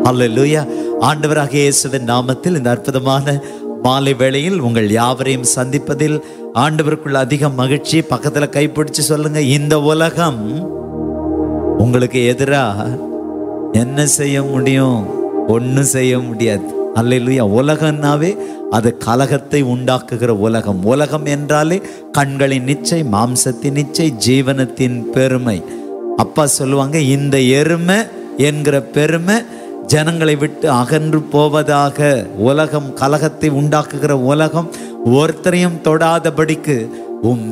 அல்லேலூயா ஆண்டவராக இயேசுவின் நாமத்தில் இந்த அற்புதமான மாலை வேளையில் உங்கள் யாவரையும் சந்திப்பதில் ஆண்டவருக்குள்ள அதிக மகிழ்ச்சி பக்கத்துல கைப்பிடிச்சு சொல்லுங்க இந்த உலகம் உங்களுக்கு எதிரா என்ன செய்ய முடியும் ஒன்றும் செய்ய முடியாது அல்லேலூயா உலகம்னாவே அது கலகத்தை உண்டாக்குகிற உலகம் உலகம் என்றாலே கண்களின் நிச்சை மாம்சத்தின் நிச்சை ஜீவனத்தின் பெருமை அப்பா சொல்லுவாங்க இந்த எருமை என்கிற பெருமை ஜனங்களை விட்டு அகன்று போவதாக உலகம் கலகத்தை உண்டாக்குகிற உலகம் ஒருத்தரையும் தொடாதபடிக்கு உம்